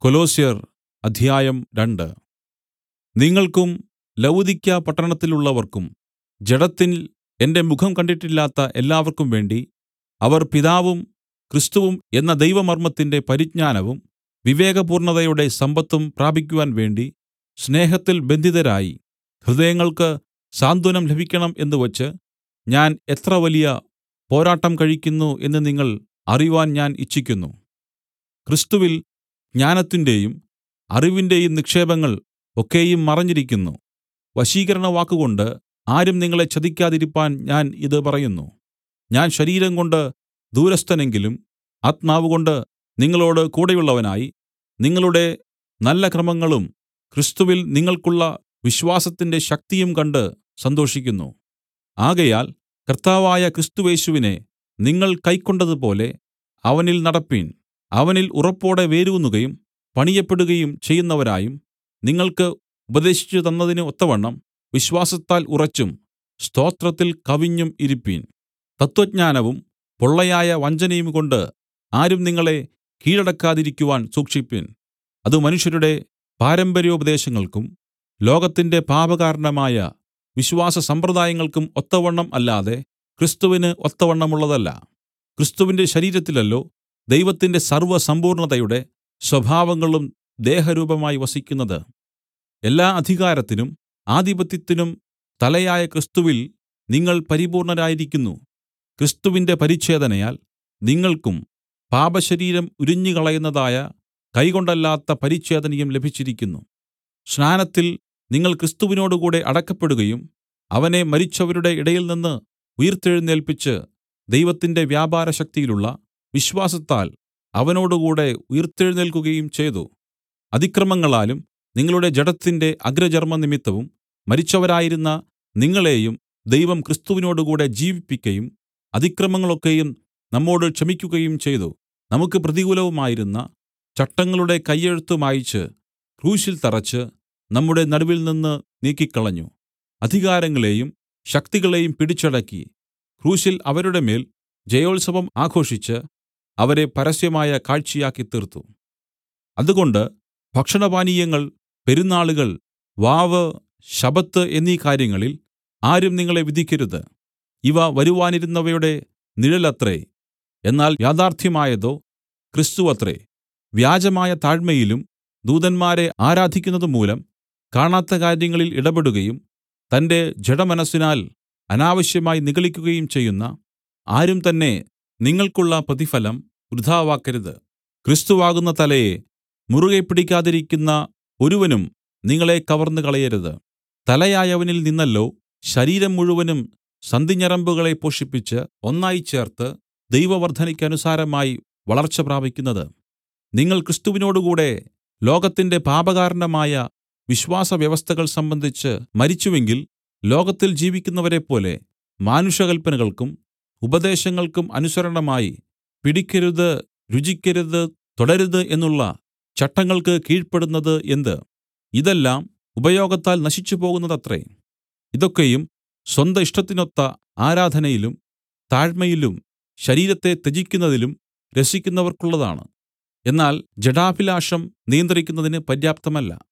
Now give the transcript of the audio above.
കൊലോസ്യർ അധ്യായം രണ്ട് നിങ്ങൾക്കും ലവുദിക്യ പട്ടണത്തിലുള്ളവർക്കും ജഡത്തിൽ എന്റെ മുഖം കണ്ടിട്ടില്ലാത്ത എല്ലാവർക്കും വേണ്ടി അവർ പിതാവും ക്രിസ്തുവും എന്ന ദൈവമർമ്മത്തിന്റെ പരിജ്ഞാനവും വിവേകപൂർണ്ണതയുടെ സമ്പത്തും പ്രാപിക്കുവാൻ വേണ്ടി സ്നേഹത്തിൽ ബന്ധിതരായി ഹൃദയങ്ങൾക്ക് സാന്ത്വനം ലഭിക്കണം എന്നുവച്ച് ഞാൻ എത്ര വലിയ പോരാട്ടം കഴിക്കുന്നു എന്ന് നിങ്ങൾ അറിവാൻ ഞാൻ ഇച്ഛിക്കുന്നു ക്രിസ്തുവിൽ ജ്ഞാനത്തിന്റെയും അറിവിന്റെയും നിക്ഷേപങ്ങൾ ഒക്കെയും മറഞ്ഞിരിക്കുന്നു വശീകരണവാക്കുകൊണ്ട് ആരും നിങ്ങളെ ചതിക്കാതിരിപ്പാൻ ഞാൻ ഇത് പറയുന്നു ഞാൻ ശരീരംകൊണ്ട് ദൂരസ്ഥനെങ്കിലും ആത്മാവുകൊണ്ട് നിങ്ങളോട് കൂടെയുള്ളവനായി നിങ്ങളുടെ നല്ല ക്രമങ്ങളും ക്രിസ്തുവിൽ നിങ്ങൾക്കുള്ള വിശ്വാസത്തിന്റെ ശക്തിയും കണ്ട് സന്തോഷിക്കുന്നു ആകയാൽ കർത്താവായ ക്രിസ്തുയേശുവിനെ നിങ്ങൾ കൈക്കൊണ്ടതുപോലെ അവനിൽ നടപ്പിൻ അവനിൽ ഉറപ്പോടെ വേരൂന്നുകയും പണിയപ്പെടുകയും ചെയ്യുന്നവരായും നിങ്ങൾക്ക് ഉപദേശിച്ചു തന്നതിന് ഒത്തവണ്ണം വിശ്വാസത്താൽ ഉറച്ചും സ്തോത്രത്തിൽ കവിഞ്ഞും ഇരിപ്പിൻ തത്വജ്ഞാനവും പൊള്ളയായ വഞ്ചനയുംകൊണ്ട് ആരും നിങ്ങളെ കീഴടക്കാതിരിക്കുവാൻ സൂക്ഷിപ്പിൻ അത് മനുഷ്യരുടെ പാരമ്പര്യോപദേശങ്ങൾക്കും ലോകത്തിന്റെ പാപകാരണമായ വിശ്വാസ സമ്പ്രദായങ്ങൾക്കും ഒത്തവണ്ണം അല്ലാതെ ക്രിസ്തുവിന് ഒത്തവണ്ണമുള്ളതല്ല ക്രിസ്തുവിന്റെ ശരീരത്തിലല്ലോ ദൈവത്തിന്റെ സർവ്വസമ്പൂർണ്ണതയുടെ സ്വഭാവങ്ങളും ദേഹരൂപമായി വസിക്കുന്നത് എല്ലാ അധികാരത്തിനും ആധിപത്യത്തിനും തലയായ ക്രിസ്തുവിൽ നിങ്ങൾ പരിപൂർണരായിരിക്കുന്നു ക്രിസ്തുവിന്റെ പരിച്ഛേദനയാൽ നിങ്ങൾക്കും പാപശരീരം ഉരിഞ്ഞുകളയുന്നതായ കൈകൊണ്ടല്ലാത്ത പരിച്ഛേദനയും ലഭിച്ചിരിക്കുന്നു സ്നാനത്തിൽ നിങ്ങൾ ക്രിസ്തുവിനോടുകൂടെ അടക്കപ്പെടുകയും അവനെ മരിച്ചവരുടെ ഇടയിൽനിന്ന് ഉയിർത്തെഴുന്നേല്പിച്ച് ദൈവത്തിന്റെ വ്യാപാരശക്തിയിലുള്ള വിശ്വാസത്താൽ അവനോടുകൂടെ ഉയിർത്തെഴുന്നേൽക്കുകയും ചെയ്തു അതിക്രമങ്ങളാലും നിങ്ങളുടെ ജഡത്തിന്റെ അഗ്രചർമ്മ നിമിത്തവും മരിച്ചവരായിരുന്ന നിങ്ങളെയും ദൈവം ക്രിസ്തുവിനോടുകൂടെ ജീവിപ്പിക്കയും അതിക്രമങ്ങളൊക്കെയും നമ്മോട് ക്ഷമിക്കുകയും ചെയ്തു നമുക്ക് പ്രതികൂലവുമായിരുന്ന ചട്ടങ്ങളുടെ കയ്യെഴുത്ത് മായിച്ച് ക്രൂശിൽ തറച്ച് നമ്മുടെ നടുവിൽ നിന്ന് നീക്കിക്കളഞ്ഞു അധികാരങ്ങളെയും ശക്തികളെയും പിടിച്ചടക്കി ക്രൂശിൽ അവരുടെ മേൽ ജയോത്സവം ആഘോഷിച്ച് അവരെ പരസ്യമായ കാഴ്ചയാക്കി തീർത്തു അതുകൊണ്ട് ഭക്ഷണപാനീയങ്ങൾ പെരുന്നാളുകൾ വാവ് ശബത്ത് എന്നീ കാര്യങ്ങളിൽ ആരും നിങ്ങളെ വിധിക്കരുത് ഇവ വരുവാനിരുന്നവയുടെ നിഴലത്രേ എന്നാൽ യാഥാർത്ഥ്യമായതോ ക്രിസ്തുവത്രേ വ്യാജമായ താഴ്മയിലും ദൂതന്മാരെ ആരാധിക്കുന്നതുമൂലം കാണാത്ത കാര്യങ്ങളിൽ ഇടപെടുകയും തന്റെ ജഡമനസ്സിനാൽ അനാവശ്യമായി നിഗളിക്കുകയും ചെയ്യുന്ന ആരും തന്നെ നിങ്ങൾക്കുള്ള പ്രതിഫലം വൃഥാവാക്കരുത് ക്രിസ്തുവാകുന്ന തലയെ മുറുകെ പിടിക്കാതിരിക്കുന്ന ഒരുവനും നിങ്ങളെ കവർന്നു കളയരുത് തലയായവനിൽ നിന്നല്ലോ ശരീരം മുഴുവനും സന്ധിഞരമ്പുകളെ പോഷിപ്പിച്ച് ഒന്നായി ചേർത്ത് ദൈവവർദ്ധനയ്ക്കനുസാരമായി വളർച്ച പ്രാപിക്കുന്നത് നിങ്ങൾ ക്രിസ്തുവിനോടുകൂടെ ലോകത്തിന്റെ പാപകാരണമായ വിശ്വാസവ്യവസ്ഥകൾ സംബന്ധിച്ച് മരിച്ചുവെങ്കിൽ ലോകത്തിൽ ജീവിക്കുന്നവരെപ്പോലെ മാനുഷകൽപ്പനകൾക്കും ഉപദേശങ്ങൾക്കും അനുസരണമായി പിടിക്കരുത് രുചിക്കരുത് തൊടരുത് എന്നുള്ള ചട്ടങ്ങൾക്ക് കീഴ്പ്പെടുന്നത് എന്ത് ഇതെല്ലാം ഉപയോഗത്താൽ നശിച്ചുപോകുന്നതത്രേ ഇതൊക്കെയും സ്വന്ത ഇഷ്ടത്തിനൊത്ത ആരാധനയിലും താഴ്മയിലും ശരീരത്തെ ത്യജിക്കുന്നതിലും രസിക്കുന്നവർക്കുള്ളതാണ് എന്നാൽ ജഡാഭിലാഷം നിയന്ത്രിക്കുന്നതിന് പര്യാപ്തമല്ല